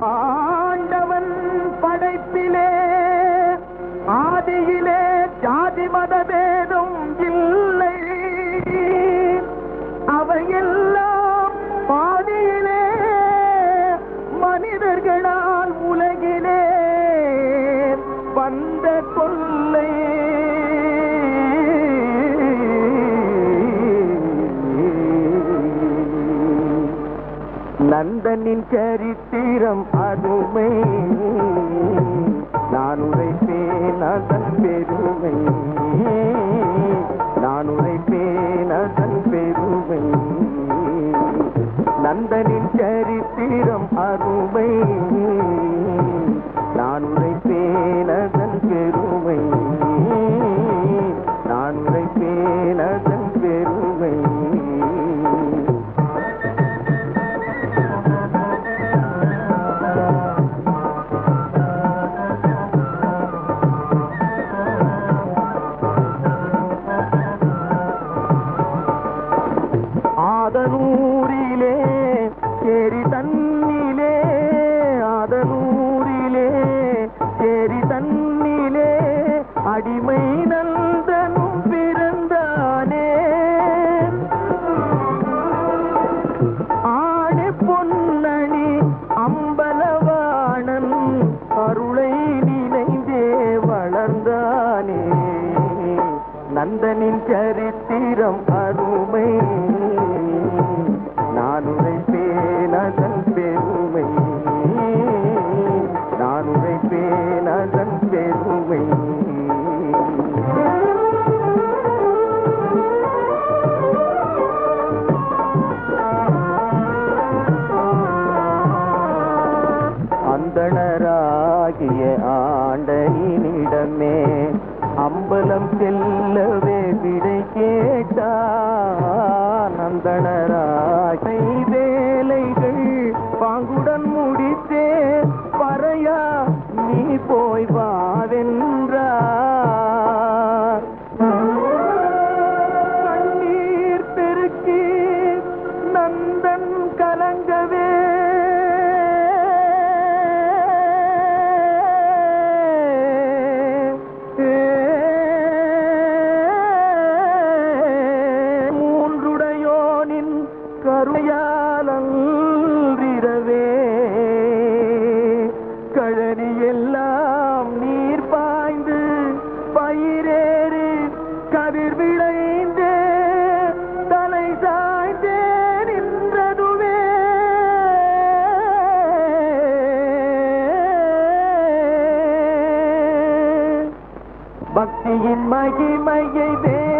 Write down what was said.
ஆண்டவன் படைப்பிலே ஆதியிலே ஜாதி மத பேதம் இல்லை அவையெல்லாம் பாதியிலே மனிதர்களால் உலகிலே வந்த கொள்ளை நந்தனின் சரித்திரம் அதுமை நான் உரைப்பேன் அதன் பெருமை நான் உரைப்பேன் அதன் பெருமை நந்தனின் சரித்திரம் அருமை நான் உரைப்பேன் அதன் பெருமை நான் உரைப்பேன் அதன் பெருமை ஆதனூரிலே சேரி தன்னிலே ஆதனூரிலே சேரி தன்னிலே அடிமை நந்தனும் பிறந்தானே ஆணி பொன்னணி அம்பலவாணன் அருளை நினைந்தே வளர்ந்தானே நந்தனின் சரித்திரம் அருமை நான் உரைப்பேன் அதன் பெருமை நான் உரைப்பேன் அதன் பெருமை அந்தணராகிய ஆண்டனிடமே அம்பலம் செல்லவே விடை கேட்டான் அந்தணராகை வேலைகள் பாங்குடன் முடித்தே பறையா நீ போய் வாவென்றார் கண்ணீர் பெருக்கி நந்தன் கலங்கவே மூன்றுடையோனின் கருணையாலன்றிரவே கழனி எல்லாம் நீர் பாய்ந்து பயிரேறி கதிர் விளைந்தே தலை சாய்ந்தே நின்றதுவே பக்தியின் மகிமையை வே